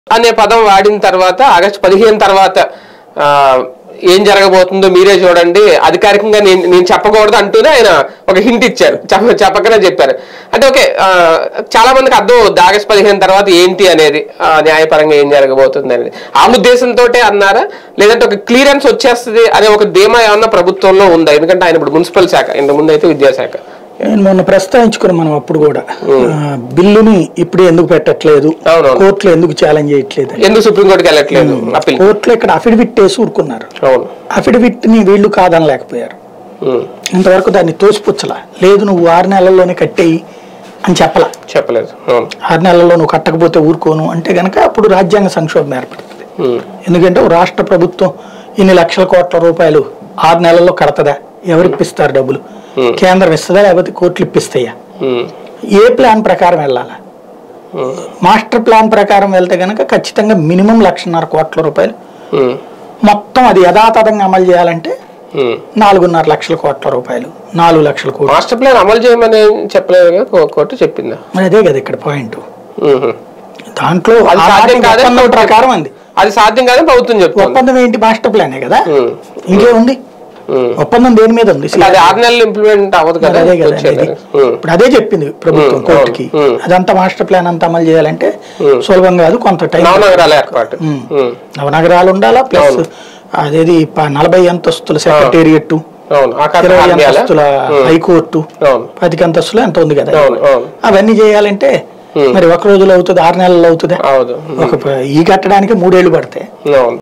అనే పదం వాడిన తర్వాత ఆగస్టు పదిహేను తర్వాత ఆ, ఏం జరగబోతుందో మీరే చూడండి అధికారికంగా నేను నేను చెప్పకూడదు అంటూనే ఆయన ఒక హింట్ ఇచ్చారు చెప్ప చెప్పకనే చెప్పారు అంటే ఓకే ఆ, చాలా మందికి అర్థం అవుద్ది ఆగస్టు పదిహేను తర్వాత ఏంటి అనేది ఆ, న్యాయపరంగా ఏం జరగబోతుంది అనేది ఆ ఉద్దేశంతో అన్నారా లేదంటే ఒక క్లియరెన్స్ వచ్చేస్తుంది అనే ఒక ధీమా ఏమన్నా ప్రభుత్వంలో ఉందా ఎందుకంటే ఆయన ఇప్పుడు మున్సిపల్ శాఖ ఇంత ముందు అయితే విద్యాశాఖ నేను మొన్న ప్రస్తావించుకున్నాం మనం అప్పుడు కూడా ఆ, బిల్లుని ఇప్పుడు ఎందుకు పెట్టట్లేదు అవునవును. కోర్టులో ఎందుకు ఛాలెంజ్ చేయట్లేదు అని. ఎందుకు సుప్రీంకోర్టుకి వెళ్ళట్లేదు అప్పీల్ కోర్టులో ఇక్కడ అఫిడవిట్ వేసి ఊరుకున్నారు అవును అఫిడవిట్ ని వీళ్ళు కాదనలేకపోయారు ఉమ్. ఇంతవరకు దాన్ని తోసిపుచ్చలా లేదు నువ్వు ఆరు నెలల్లోనే కట్టేయి అని చెప్పలా చెప్పలేదు అవును ఆరు నెలల్లో నువ్వు కట్టకపోతే ఊరుకోను అంటే గనక అప్పుడు రాజ్యాంగ సంక్షోభం ఏర్పడుతుంది ఉమ్. ఎందుకంటే ఓ రాష్ట్ర ప్రభుత్వం ఇన్ని లక్షల కోట్ల రూపాయలు ఆరు నెలల్లో కడతదా ఎవరు ఇప్పిస్తారు డబ్బులు కేంద్రం ఇస్తుందా లేకపోతే కోర్టులు ఇప్పిస్తాయా ఉమ్. ఏ ప్లాన్ ప్రకారం వెళ్ళాలా ఉమ్. మాస్టర్ ప్లాన్ ప్రకారం వెళ్తే గనక ఖచ్చితంగా మినిమం లక్షన్నర కోట్ల రూపాయలు ఉమ్. మొత్తం అది యథాతథంగా అమలు చేయాలంటే ఉమ్. నాలుగున్నర లక్షల కోట్ల రూపాయలు నాలుగు లక్షల కోట్లు మాస్టర్ ప్లాన్ అమలు చేయమని చెప్పలేదు కోర్టు చెప్పిందా మరి అదే కదా ఇక్కడ పాయింట్ ఉహు. దాంట్లో అది సాధ్యం ఆనాటి కాదని ఒప్పందం కోర్టు ప్రకారం అంది అది సాధ్యం కాదని ప్రభుత్వం చెప్తుంది ఒప్పందం ఏంటి మాస్టర్ ప్లానే కదా ఉమ్. ఇంకేముంది ఉమ్. ఒప్పందం దేని మీద ఉంది అది ఆరు నెలలు ఇంప్లిమెంట్ అవ్వదు మరి కదా అదే కదా వచ్చేది. ఇది. ఉమ్. ఇప్పుడు అదే చెప్పింది ప్రభుత్వం ఉమ్, కోర్టుకి ఉమ్. అదంతా మాస్టర్ ప్లాన్ అంతా అమలు చేయాలంటే సులభం కాదు కొంత టైం నవనగరాల ఏర్పాటు ఉమ్. ఉమ్. నవనగరాలు ఉండాలా ప్లస్ అవును. అదేది ప- నలభై అంతస్తుల సెక్రటేరియట్ అవును ఆ కథ ఇరవై ఆర్మీయాలా? అంతస్తుల ఉమ్. హైకోర్టు అవును పదికి అంతస్తులు ఎంత ఉంది కదా అవును అవును అవన్నీ చేయాలంటే మరి ఒక రోజులో అవుతుంది ఆరు నెలల్లో అవుతుంది అవును ఒక ప- ఈ కట్టడానికి మూడేళ్లు పడతాయి అవును